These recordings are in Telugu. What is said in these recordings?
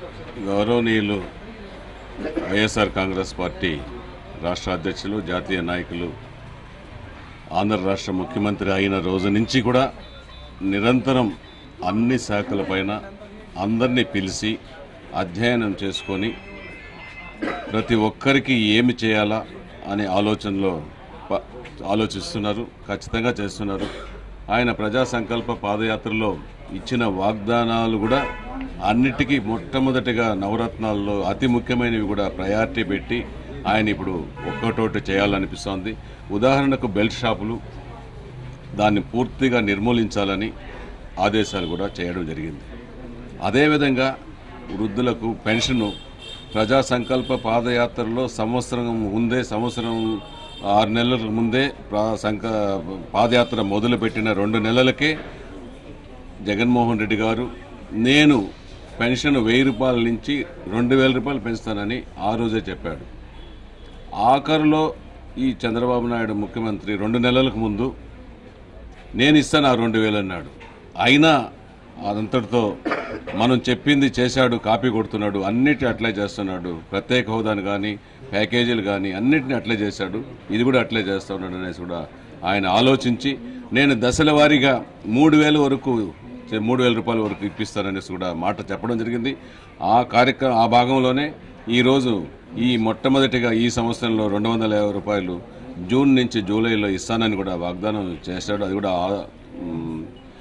గౌరవనీయులు వైఎస్ఆర్ కాంగ్రెస్ పార్టీ రాష్ట్ర అధ్యక్షులు జాతీయ నాయకులు ఆంధ్ర రాష్ట్ర ముఖ్యమంత్రి అయిన రోజు నుంచి కూడా నిరంతరం అన్ని శాఖలపైన అందరినీ పిలిచి అధ్యయనం చేసుకొని ప్రతి ఒక్కరికి ఏమి చేయాలా అనే ఆలోచనలో ప- ఆలోచిస్తున్నారు ఖచ్చితంగా చేస్తున్నారు ఆయన ప్రజా సంకల్ప పాదయాత్రలో ఇచ్చిన వాగ్దానాలు కూడా అన్నిటికీ మొట్టమొదటిగా నవరత్నాల్లో అతి ముఖ్యమైనవి కూడా ప్రయారిటీ పెట్టి ఆయన ఇప్పుడు ఒక్కటోటి చేయాలనిపిస్తోంది ఉదాహరణకు బెల్ట్ షాపులు దాన్ని పూర్తిగా నిర్మూలించాలని ఆదేశాలు కూడా చేయడం జరిగింది అదేవిధంగా వృద్ధులకు పెన్షను ప్రజా సంకల్ప పాదయాత్రలో సంవత్సరం ముందే సంవత్సరం ఆరు నెలల ముందే ప్రా- సంక పాదయాత్ర మొదలుపెట్టిన రెండు నెలలకే జగన్మోహన్ రెడ్డి గారు నేను పెన్షన్ వెయ్యి రూపాయల నుంచి రెండు వేల రూపాయలు పెంచుతానని ఆ రోజే చెప్పాడు ఆఖరులో ఈ చంద్రబాబు నాయుడు ముఖ్యమంత్రి రెండు నెలలకు ముందు నేను ఇస్తాను ఆ రెండు వేలు అన్నాడు అయినా అదంతటితో మనం చెప్పింది చేశాడు కాపీ కొడుతున్నాడు అన్నిటి అట్లే చేస్తున్నాడు ప్రత్యేక హోదాను కానీ ప్యాకేజీలు కానీ అన్నిటిని అట్లే చేశాడు ఇది కూడా అట్లే చేస్తున్నాడు అనేసి కూడా ఆయన ఆలోచించి నేను దశల వారీగా మూడు వేల వరకు చే- మూడు వేల రూపాయల వరకు ఇప్పిస్తాననేసి కూడా మాట చెప్పడం జరిగింది ఆ కార్యక్రమం ఆ భాగంలోనే ఈరోజు ఈ మొట్టమొదటిగా ఈ సంవత్సరంలో రెండు వందల యాభై రూపాయలు జూన్ నుంచి జూలైలో ఇస్తానని కూడా వాగ్దానం చేశాడు అది కూడా ఆ- మ్,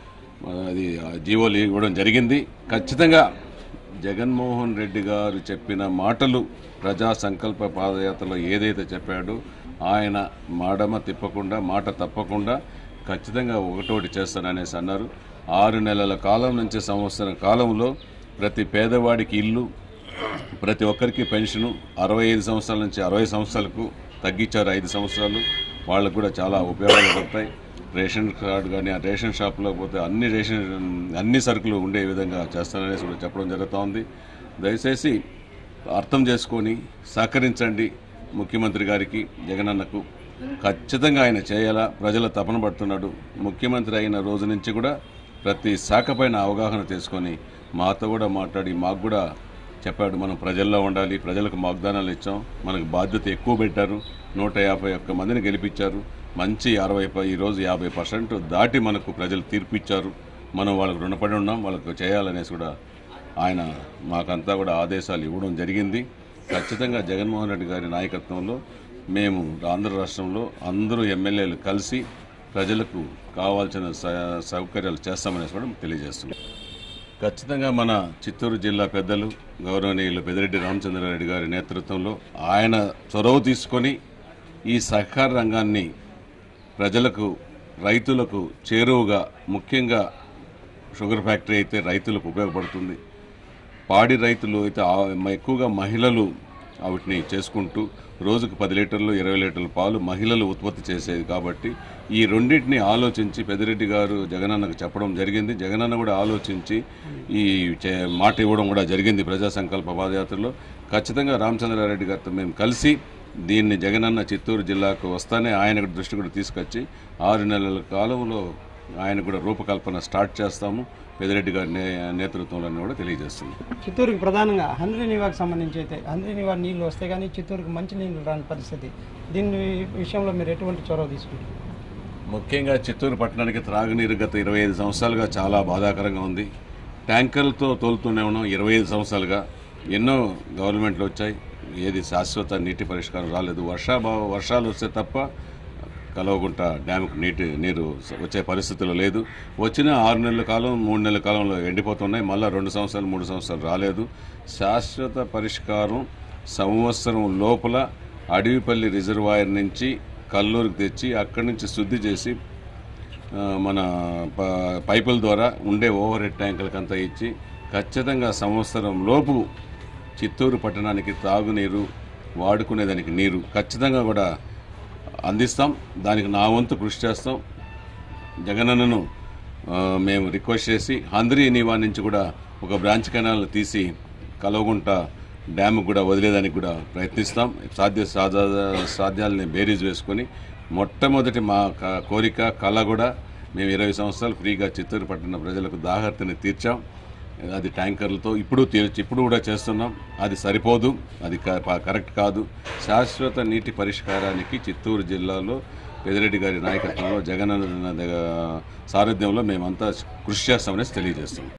అది ఆ జీవోలు ఇవ్వడం జరిగింది ఖచ్చితంగా జగన్మోహన్ రెడ్డి గారు చెప్పిన మాటలు ప్రజా సంకల్ప పాదయాత్రలో ఏదైతే చెప్పాడో ఆయన మాడమ తిప్పకుండా మాట తప్పకుండా ఖచ్చితంగా ఒకటోటి చేస్తాననేసి అన్నారు ఆరు నెలల కాలం నుంచి సంవత్సరం కాలంలో ప్రతి పేదవాడికి ఇల్లు ప్రతి ఒక్కరికి పెన్షను అరవై ఐదు సంవత్సరాల నుంచి అరవై సంవత్సరాలకు తగ్గించారు ఐదు సంవత్సరాలు వాళ్ళకు కూడా చాలా ఉపయోగాలు పడతాయి రేషన్ కార్డు కానీ ఆ రేషన్ షాప్లో పోతే అన్ని రేషన్ అన్ని సరుకులు ఉండే విధంగా చేస్తారనేసి కూడా చెప్పడం జరుగుతూ ఉంది దయచేసి అర్థం చేసుకొని సహకరించండి ముఖ్యమంత్రి గారికి జగనన్నకు ఖచ్చితంగా ఆయన చేయాలా ప్రజల తపన పడుతున్నాడు ముఖ్యమంత్రి అయిన రోజు నుంచి కూడా ప్రతి శాఖ పైన అవగాహన చేసుకొని మాతో కూడా మాట్లాడి మాకు కూడా చెప్పాడు మనం ప్రజల్లో ఉండాలి ప్రజలకు వాగ్దానాలు ఇచ్చాం మనకు బాధ్యత ఎక్కువ పెట్టారు నూట యాభై ఒక్క మందిని గెలిపించారు మంచి అరవై ప- ఈరోజు యాభై పర్సెంట్ దాటి మనకు ప్రజలు తీర్పు ఇచ్చారు మనం వాళ్ళకు రుణపడి ఉన్నాం వాళ్ళకు చేయాలనేసి కూడా ఆయన మాకంతా కూడా ఆదేశాలు ఇవ్వడం జరిగింది ఖచ్చితంగా జగన్మోహన్ రెడ్డి గారి నాయకత్వంలో మేము ఆంధ్ర రాష్ట్రంలో అందరూ ఎమ్మెల్యేలు కలిసి ప్రజలకు కావాల్సిన స- సౌకర్యాలు చేస్తామనేసి కూడా తెలియజేస్తున్నాం ఖచ్చితంగా మన చిత్తూరు జిల్లా పెద్దలు గౌరవనీయులు పెద్దిరెడ్డి రామచంద్రారెడ్డి గారి నేతృత్వంలో ఆయన చొరవ తీసుకొని ఈ సహకార రంగాన్ని ప్రజలకు రైతులకు చేరువుగా ముఖ్యంగా షుగర్ ఫ్యాక్టరీ అయితే రైతులకు ఉపయోగపడుతుంది పాడి రైతులు అయితే ఆ- ఎక్కువగా మహిళలు వాటిని చేసుకుంటూ రోజుకు పది లీటర్లు ఇరవై లీటర్ల పాలు మహిళలు ఉత్పత్తి చేసేది కాబట్టి ఈ రెండింటిని ఆలోచించి పెద్దిరెడ్డి గారు జగనన్నకు చెప్పడం జరిగింది జగనన్న కూడా ఆలోచించి ఈ చే- మాట ఇవ్వడం కూడా జరిగింది ప్రజా సంకల్ప పాదయాత్రలో ఖచ్చితంగా రామచంద్రారెడ్డి గారితో మేము కలిసి దీన్ని జగనన్న చిత్తూరు జిల్లాకు వస్తానే ఆయన దృష్టి కూడా తీసుకొచ్చి ఆరు నెలల కాలంలో ఆయన కూడా రూపకల్పన స్టార్ట్ చేస్తాము పెద్దిరెడ్డి గారి నే నేతృత్వంలో కూడా తెలియజేస్తున్నాం చిత్తూరుకి ప్రధానంగా హంద్రీ నివాకి సంబంధించి అయితే హంద్రీ నివా నీళ్ళు వస్తే కానీ చిత్తూరుకి మంచి నీళ్ళు రాని పరిస్థితి దీని విషయంలో మీరు ఎటువంటి చొరవ తీసుకుంటారు ముఖ్యంగా చిత్తూరు పట్టణానికి త్రాగునీరు గత ఇరవై ఐదు సంవత్సరాలుగా చాలా బాధాకరంగా ఉంది ట్యాంకర్లతో తోలుతూనే ఉన్నాం ఇరవై ఐదు సంవత్సరాలుగా ఎన్నో గవర్నమెంట్లు వచ్చాయి ఏది శాశ్వత నీటి పరిష్కారం రాలేదు వర్షాభావ వర్షాలు వస్తే తప్ప కలవగుంట డ్యాముకు నీటి నీరు వచ్చే పరిస్థితులు లేదు వచ్చిన ఆరు నెలల కాలం మూడు నెలల కాలంలో ఎండిపోతున్నాయి మళ్ళీ రెండు సంవత్సరాలు మూడు సంవత్సరాలు రాలేదు శాశ్వత పరిష్కారం సంవత్సరం లోపల అడవిపల్లి రిజర్వాయర్ నుంచి కల్లూరుకి తెచ్చి అక్కడి నుంచి శుద్ధి చేసి ఆ, మన ప- పైపుల ద్వారా ఉండే ఓవర్ హెడ్ ట్యాంకులకంతా ఇచ్చి ఖచ్చితంగా సంవత్సరం లోపు చిత్తూరు పట్టణానికి తాగునీరు వాడుకునేదానికి నీరు ఖచ్చితంగా కూడా అందిస్తాం దానికి నా వంతు కృషి చేస్తాం జగనన్నను ఆ, మేము రిక్వెస్ట్ చేసి హంద్రీ నివా నుంచి కూడా ఒక బ్రాంచ్ కెనాల్ తీసి కలవగుంట డ్యామ్ కూడా వదిలేదానికి కూడా ప్రయత్నిస్తాం సాధ్య సాధ సాధ్యాలని బేరీజ్ వేసుకొని మొట్టమొదటి మా క- కోరిక కళ కూడా మేము ఇరవై సంవత్సరాలు ఫ్రీగా చిత్తూరు పట్టణ ప్రజలకు దాహర్తిని తీర్చాం అది ట్యాంకర్లతో ఇప్పుడు తీర్చి ఇప్పుడు కూడా చేస్తున్నాం అది సరిపోదు అది క- ప- కరెక్ట్ కాదు శాశ్వత నీటి పరిష్కారానికి చిత్తూరు జిల్లాలో పెదిరెడ్డి గారి నాయకత్వంలో జగన్ అన్న దగ్గ- సారథ్యంలో మేమంతా కృషి చేస్తామనేసి తెలియజేస్తున్నాం